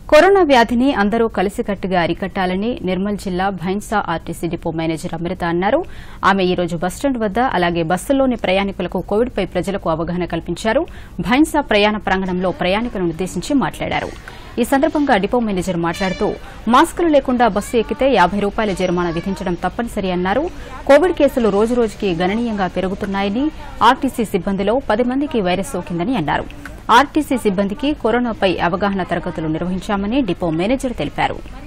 corona వ్యాధిని అందరూ కలిసికట్టుగా అరికట్టాలని నిర్మల్ జిల్లా Bhainsa RTC depot manager Amrutha అన్నారు ఆమె ఈ రోజు బస్టాండ్ వద్ద అలాగే బస్సుల్లోని ప్రయాణికులకు కోవిడ్పై ప్రజలకు అవగాహన కల్పించారు భైన్సా ప్రయాణ ప్రాంగణంలో ప్రయాణికులను ఉద్దేశించి మాట్లాడారు ఈ సందర్భంగా డిపో మేనేజర్ మాట్లాడుతూ మాస్కులు లేకుండా బస్సు ఎక్కితే యాబై రూపాయల జరిమానా విధించడం తప్పనిసరి అన్నారు కోవిడ్ కేసులు రోజురోజుకి గణనీయంగా పెరుగుతున్నాయని ఆర్టీసీ సిబ్బందిలో పది మందికి వైరస్ సోకిందని అన్నారు ఆర్టీసీ సిబ్బందికి కరోనాపై అవగాహన తరగతులు నిర్వహించామని డిపో మేనేజర్ తెలిపారు